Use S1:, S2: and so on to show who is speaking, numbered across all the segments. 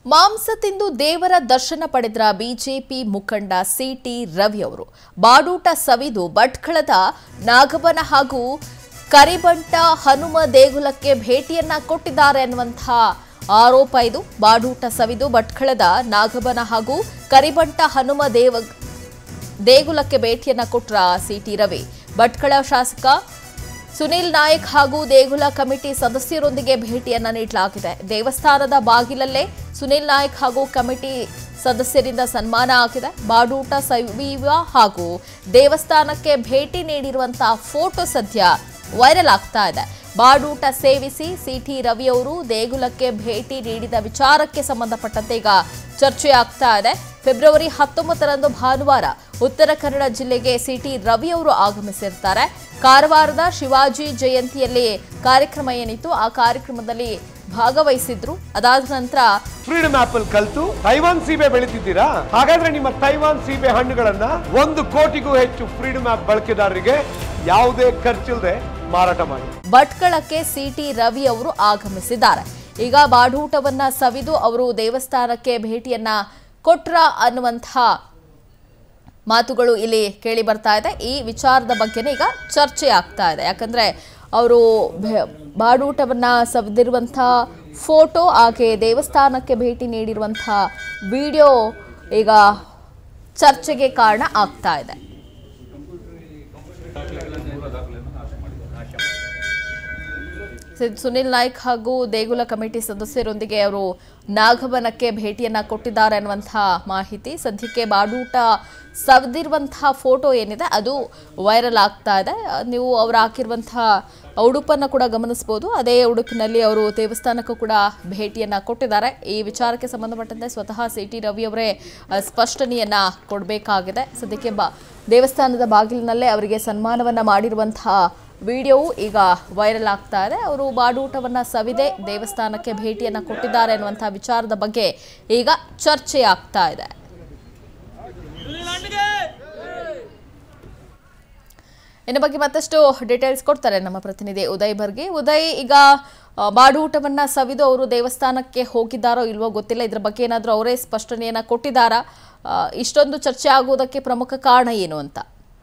S1: ಮಾಂಸ ತಿಂದು ದೇವರ ದರ್ಶನ ಪಡೆದ್ರ ಬಿಜೆಪಿ ಮುಖಂಡ ಸಿಟಿ ರವಿ ಅವರು ಬಾಡೂಟ ಸವಿದು ಭಟ್ಕಳದ ನಾಗಬನ ಹಾಗೂ ಕರಿಬಂಟ ಹನುಮ ದೇಗುಲಕ್ಕೆ ಭೇಟಿಯನ್ನ ಕೊಟ್ಟಿದ್ದಾರೆ ಅನ್ನುವಂತಹ ಆರೋಪ ಇದು ಬಾಡೂಟ ಸವಿದು ಭಟ್ಕಳದ ನಾಗಬನ ಹಾಗೂ ಕರಿಬಂಟ ಹನುಮ ದೇವ ದೇಗುಲಕ್ಕೆ ಭೇಟಿಯನ್ನ ಕೊಟ್ರ ಸಿಟಿ ರವಿ ಭಟ್ಕಳ ಶಾಸಕ ಸುನಿಲ್ ನಾಯಕ್ ಹಾಗೂ ದೇಗುಲ ಕಮಿಟಿ ಸದಸ್ಯರೊಂದಿಗೆ ಭೇಟಿಯನ್ನ ನೀಡಲಾಗಿದೆ ದೇವಸ್ಥಾನದ ಬಾಗಿಲಲ್ಲೇ ಸುನಿಲ್ ನಾಯಕ್ ಹಾಗೂ ಕಮಿಟಿ ಸದಸ್ಯರಿಂದ ಸನ್ಮಾನ ಆಗಿದೆ ಬಾಡೂಟ ಸವಿವ ಹಾಗೂ ದೇವಸ್ಥಾನಕ್ಕೆ ಭೇಟಿ ನೀಡಿರುವಂತಹ ಫೋಟೋ ಸದ್ಯ ವೈರಲ್ ಆಗ್ತಾ ಇದೆ ಬಾಡೂಟ ಸೇವಿಸಿ ಸಿಟಿ ರವಿ ಅವರು ದೇಗುಲಕ್ಕೆ ಭೇಟಿ ನೀಡಿದ ವಿಚಾರಕ್ಕೆ ಸಂಬಂಧಪಟ್ಟಂತೆ ಈಗ ಚರ್ಚೆ ಆಗ್ತಾ ಇದೆ ಫೆಬ್ರವರಿ ಹತ್ತೊಂಬತ್ತರಂದು ಭಾನುವಾರ ಉತ್ತರ ಕನ್ನಡ ಜಿಲ್ಲೆಗೆ ಸಿಟಿ ರವಿ ಅವರು ಆಗಮಿಸಿರ್ತಾರೆ ಕಾರವಾರದ ಶಿವಾಜಿ ಜಯಂತಿಯಲ್ಲಿ ಕಾರ್ಯಕ್ರಮ ಏನಿತ್ತು ಆ ಕಾರ್ಯಕ್ರಮದಲ್ಲಿ ಭಾಗವಹಿಸಿದ್ರು ಅದಾದ ನಂತರ
S2: ಫ್ರೀಡಮ್ ಆಪಲ್ ಕಲ್ತು ತೈವಾನ್ ಸೀಬೆ ಬೆಳಿತಿದ್ದೀರಾ ಹಾಗಾದ್ರೆ ನಿಮ್ಮ ತೈವಾನ್ ಸೀಬೆ ಹಣ್ಣುಗಳನ್ನ ಒಂದು ಕೋಟಿಗೂ ಹೆಚ್ಚು ಫ್ರೀಡಮ್ ಆಪ್ ಬಳಕೆದಾರರಿಗೆ ಯಾವುದೇ ಖರ್ಚಿಲ್ಲದೆ ಮಾರಾಟ ಮಾಡಿ
S1: ಭಟ್ಕಳಕ್ಕೆ ಸಿಟಿ ರವಿ ಅವರು ಆಗಮಿಸಿದ್ದಾರೆ ಈಗ ಬಾಡೂಟವನ್ನ ಸವಿದು ಅವರು ದೇವಸ್ಥಾನಕ್ಕೆ ಭೇಟಿಯನ್ನ ಕೊಟ್ರ ಅನ್ನುವಂತಹ ಮಾತುಗಳು ಇಲ್ಲಿ ಕೇಳಿ ಬರ್ತಾ ಇದೆ ಈ ವಿಚಾರದ ಬಗ್ಗೆನೇ ಈಗ ಚರ್ಚೆ ಆಗ್ತಾ ಇದೆ ಯಾಕಂದ್ರೆ ಅವರು ಭೆ- ಬಾಡೂಟವನ್ನ ಸವಿದಿರುವಂಥ ಫೋಟೋ ಹಾಗೆ ದೇವಸ್ಥಾನಕ್ಕೆ ಭೇಟಿ ನೀಡಿರುವಂಥ ವಿಡಿಯೋ ಈಗ ಚರ್ಚೆಗೆ ಕಾರಣ ಆಗ್ತಾ ಇದೆ ಸಿ- ಸುನಿಲ್ ನಾಯ್ಕ್ ಹಾಗೂ ದೇಗುಲ ಕಮಿಟಿ ಸದಸ್ಯರೊಂದಿಗೆ ಅವರು ನಾಗವನಕ್ಕೆ ಭೇಟಿಯನ್ನ ಕೊಟ್ಟಿದ್ದಾರೆ ಅನ್ನುವಂತಹ ಮಾಹಿತಿ ಸದ್ಯಕ್ಕೆ ಬಾಡೂಟ ಸವದಿರುವಂತಹ ಫೋಟೋ ಏನಿದೆ ಅದು ವೈರಲ್ ಆಗ್ತಾ ಇದೆ ಅಹ್, ನೀವು ಅವರು ಹಾಕಿರುವಂತಹ ಉಡುಪನ್ನು ಕೂಡ ಗಮನಿಸಬಹುದು ಅದೇ ಉಡುಪಿನಲ್ಲಿ ಅವರು ದೇವಸ್ಥಾನಕ್ಕೂ ಕೂಡ ಭೇಟಿಯನ್ನ ಕೊಟ್ಟಿದ್ದಾರೆ ಈ ವಿಚಾರಕ್ಕೆ ಸಂಬಂಧಪಟ್ಟಂತೆ ಸ್ವತಃ ಸಿ ಟಿ ರವಿ ಅವರೇ ಅಹ್, ಸ್ಪಷ್ಟನೆಯನ್ನ ಕೊಡಬೇಕಾಗಿದೆ ಸದ್ಯಕ್ಕೆ ಬಾ ದೇವಸ್ಥಾನದ ಬಾಗಿಲಿನಲ್ಲೇ ಅವರಿಗೆ ಸನ್ಮಾನವನ್ನ ಮಾಡಿರುವಂತಹ ವಿಡಿಯೋವು ಈಗ ವೈರಲ್ ಆಗ್ತಾ ಇದೆ ಅವರು ಬಾಡೂಟವನ್ನ ಸವಿದೆ ದೇವಸ್ಥಾನಕ್ಕೆ ಭೇಟಿಯನ್ನ ಕೊಟ್ಟಿದ್ದಾರೆ ಅನ್ನುವಂತಹ ವಿಚಾರದ ಬಗ್ಗೆ ಈಗ ಚರ್ಚೆ ಆಗ್ತಾ ಇದೆ ಇನ್ನು ಬಗ್ಗೆ ಮತ್ತಷ್ಟು ಡೀಟೇಲ್ಸ್ ಕೊಡ್ತಾರೆ ನಮ್ಮ ಪ್ರತಿನಿಧಿ ಉದಯ್ ಬರ್ಗೆ ಉದಯ್ ಈಗ ಆ, ಬಾಡೂಟವನ್ನ ಸವಿದು ಅವರು ದೇವಸ್ಥಾನಕ್ಕೆ ಹೋಗಿದ್ದಾರೋ ಇಲ್ವೋ ಗೊತ್ತಿಲ್ಲ ಇದ್ರ ಬಗ್ಗೆ ಏನಾದರೂ ಅವರೇ ಸ್ಪಷ್ಟನೆಯನ್ನ ಕೊಟ್ಟಿದ್ದಾರಾ ಆ, ಇಷ್ಟೊಂದು ಚರ್ಚೆ ಆಗುವುದಕ್ಕೆ ಪ್ರಮುಖ ಕಾರಣ ಏನು ಅಂತ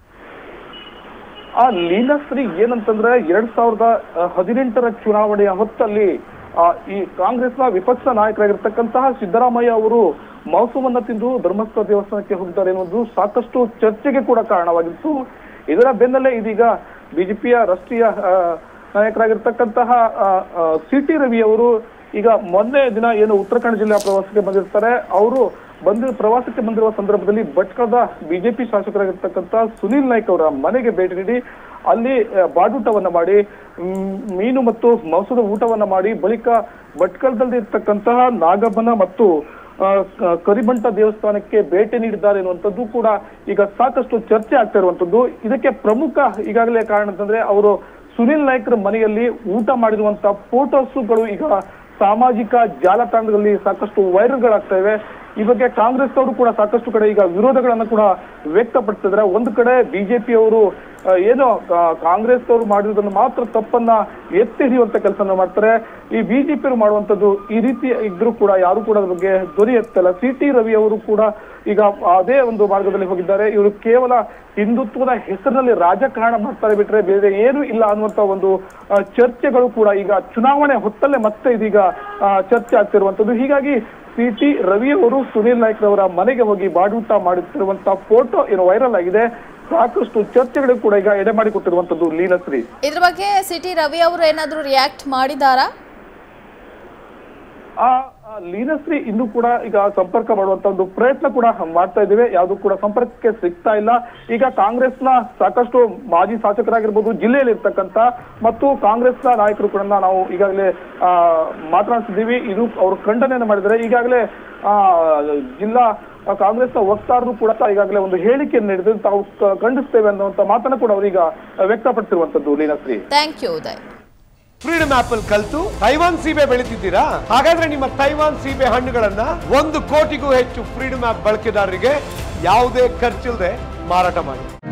S3: ಆ ಲೀಲಾಶ್ರೀ ಏನಂತಂದ್ರೆ ಎರಡ್ ಸಾವಿರದ ಹದಿನೆಂಟರ ಚುನಾವಣೆಯ ಹೊತ್ತಲ್ಲಿ ಆ, ಈ ಕಾಂಗ್ರೆಸ್ನ ವಿಪಕ್ಷ ನಾಯಕರಾಗಿರ್ತಕ್ಕಂತಹ ಸಿದ್ದರಾಮಯ್ಯ ಅವರು ಮಾಂಸವನ್ನ ತಿಂದು ಧರ್ಮಸ್ಥಳ ದೇವಸ್ಥಾನಕ್ಕೆ ಹೋಗಿದ್ದಾರೆ ಎನ್ನುವುದು ಸಾಕಷ್ಟು ಚರ್ಚೆಗೆ ಕೂಡ ಕಾರಣವಾಗಿತ್ತು ಇದರ ಬೆನ್ನಲ್ಲೇ ಇದೀಗ ಬಿಜೆಪಿಯ ರಾಷ್ಟ್ರೀಯ ಆ, ನಾಯಕರಾಗಿರ್ತಕ್ಕಂತಹ ಸಿ ಟಿ ರವಿ ಅವರು ಈಗ ಮೊನ್ನೆ ದಿನ ಏನು ಉತ್ತರ ಕನ್ನಡ ಜಿಲ್ಲೆಯ ಪ್ರವಾಸಕ್ಕೆ ಬಂದಿರ್ತಾರೆ ಅವರು ಬಂದ ಪ್ರವಾಸಕ್ಕೆ ಬಂದಿರುವ ಸಂದರ್ಭದಲ್ಲಿ ಭಟ್ಕಳದ ಬಿಜೆಪಿ ಶಾಸಕರಾಗಿರ್ತಕ್ಕಂಥ ಸುನೀಲ್ ನಾಯ್ಕ್ ಅವರ ಮನೆಗೆ ಭೇಟಿ ನೀಡಿ ಅಲ್ಲಿ ಆ, ಬಾಡೂಟವನ್ನ ಮಾಡಿ ಮ್, ಮೀನು ಮತ್ತು ಮಾಂಸದ ಊಟವನ್ನ ಮಾಡಿ ಬಳಿಕ ಭಟ್ಕಳದಲ್ಲಿ ಇರ್ತಕ್ಕಂತಹ ನಾಗಬನ ಮತ್ತು ಆ, ಕ- ಕರಿಬಂಟ ದೇವಸ್ಥಾನಕ್ಕೆ ಭೇಟಿ ನೀಡಿದ್ದಾರೆ ಎನ್ನುವಂಥದ್ದು ಕೂಡ ಈಗ ಸಾಕಷ್ಟು ಚರ್ಚೆ ಆಗ್ತಾ ಇರುವಂತದ್ದು ಇದಕ್ಕೆ ಪ್ರಮುಖ ಈಗಾಗಲೇ ಕಾರಣ ಅಂತಂದ್ರೆ ಅವರು ಸುನಿಲ್ ನಾಯ್ಕರ ಮನೆಯಲ್ಲಿ ಊಟ ಮಾಡಿರುವಂತ ಫೋಟೋಸ್ಗಳು ಈಗ ಸಾಮಾಜಿಕ ಜಾಲತಾಣಗಳಲ್ಲಿ ಸಾಕಷ್ಟು ವೈರಲ್ಗಳಾಗ್ತಾ ಇವೆ ಈ ಬಗ್ಗೆ ಕಾಂಗ್ರೆಸ್ ಅವರು ಕೂಡ ಸಾಕಷ್ಟು ಕಡೆ ಈಗ ವಿರೋಧಗಳನ್ನ ಕೂಡ ವ್ಯಕ್ತಪಡಿಸಿದ್ರೆ ಒಂದು ಕಡೆ ಬಿಜೆಪಿ ಅವರು ಏನೋ ಕಾ- ಕಾಂಗ್ರೆಸ್ ಅವರು ಮಾಡಿರೋದನ್ನು ಮಾತ್ರ ತಪ್ಪನ್ನ ಎತ್ತಿ ಹಿಡಿಯುವಂತ ಕೆಲಸನ ಮಾಡ್ತಾರೆ ಈ ಬಿಜೆಪಿ ಅವರು ಮಾಡುವಂತದ್ದು ಈ ರೀತಿ ಇದ್ರೂ ಕೂಡ ಯಾರು ಕೂಡ ಅದ್ರ ಬಗ್ಗೆ ಧ್ವನಿ ಎತ್ತಲ್ಲ ಸಿ ಟಿ ರವಿ ಅವರು ಕೂಡ ಈಗ ಅದೇ ಒಂದು ಮಾರ್ಗದಲ್ಲಿ ಹೋಗಿದ್ದಾರೆ ಇವರು ಕೇವಲ ಹಿಂದುತ್ವದ ಹೆಸರಿನಲ್ಲಿ ರಾಜಕಾರಣ ಮಾಡ್ತಾರೆ ಬಿಟ್ರೆ ಬೇರೆ ಏನು ಇಲ್ಲ ಅನ್ನುವಂತ ಒಂದು ಆ, ಚರ್ಚೆಗಳು ಕೂಡ ಈಗ ಚುನಾವಣೆ ಹೊತ್ತಲ್ಲೇ ಮತ್ತೆ ಇದೀಗ ಆ, ಚರ್ಚೆ ಆಗ್ತಿರುವಂತದ್ದು ಹೀಗಾಗಿ ಸಿ ಟಿ ರವಿ ಅವರು ಸುನೀಲ್ ನಾಯ್ಕ್ ರವರ ಮನೆಗೆ ಹೋಗಿ ಬಾಡೂಟ ಮಾಡುತ್ತಿರುವಂತಹ ಫೋಟೋ ಏನು ವೈರಲ್ ಆಗಿದೆ ಸಾಕಷ್ಟು ಚರ್ಚೆಗಳು ಕೂಡ ಈಗ ಎಡೆ ಮಾಡಿಕೊಟ್ಟಿರುವಂತದ್ದು ಲೀಲಶ್ರೀ
S1: ಇದ್ರ ಬಗ್ಗೆ ಸಿಟಿ ರವಿ ಅವರು ಏನಾದರೂ ರಿಯಾಕ್ಟ್ ಮಾಡಿದಾರಾ
S3: ಆ ಆ ಲೀನಶ್ರೀ ಇನ್ನೂ ಕೂಡ ಈಗ ಸಂಪರ್ಕ ಮಾಡುವಂತ ಒಂದು ಪ್ರಯತ್ನ ಕೂಡ ಮಾಡ್ತಾ ಇದ್ದೇವೆ ಯಾವುದು ಕೂಡ ಸಂಪರ್ಕಕ್ಕೆ ಸಿಗ್ತಾ ಇಲ್ಲ ಈಗ ಕಾಂಗ್ರೆಸ್ನ ಸಾಕಷ್ಟು ಮಾಜಿ ಶಾಸಕರಾಗಿರ್ಬೋದು ಜಿಲ್ಲೆಯಲ್ಲಿ ಇರ್ತಕ್ಕಂತ ಮತ್ತು ಕಾಂಗ್ರೆಸ್ನ ನಾಯಕರು ಕೂಡ ನಾವು ಈಗಾಗಲೇ ಆ ಮಾತನಾಡ್ತಿದ್ದೀವಿ ಇದು ಅವರು ಖಂಡನೆಯನ್ನು ಮಾಡಿದ್ದಾರೆ ಈಗಾಗಲೇ ಆ ಜಿಲ್ಲಾ ಕಾಂಗ್ರೆಸ್ನ ವಕ್ತಾರರು ಕೂಡ ಈಗಾಗಲೇ ಒಂದು ಹೇಳಿಕೆಯನ್ನು ನೀಡಿದ್ರು ತಾವು ಕ- ಖಂಡಿಸ್ತೇವೆ ಅನ್ನುವಂತ ಮಾತನ್ನು ಕೂಡ ಅವರೀಗ ವ್ಯಕ್ತಪಡಿಸಿರುವಂತದ್ದು Leenashree
S1: thank you Uday
S2: freedom apple ಕಲ್ತು ತೈವಾನ್ ಸೀಬೆ ಬೆಳಿತಿದ್ದೀರಾ ಹಾಗಾದ್ರೆ ನಿಮ್ಮ ತೈವಾನ್ ಸೀಬೆ ಹಣ್ಣುಗಳನ್ನ ಒಂದು ಕೋಟಿಗೂ ಹೆಚ್ಚು ಫ್ರೀಡಮ್ ಆಪ್ ಬಳಕೆದಾರರಿಗೆ ಯಾವುದೇ ಖರ್ಚಿಲ್ಲದೆ ಮಾರಾಟ ಮಾಡಿ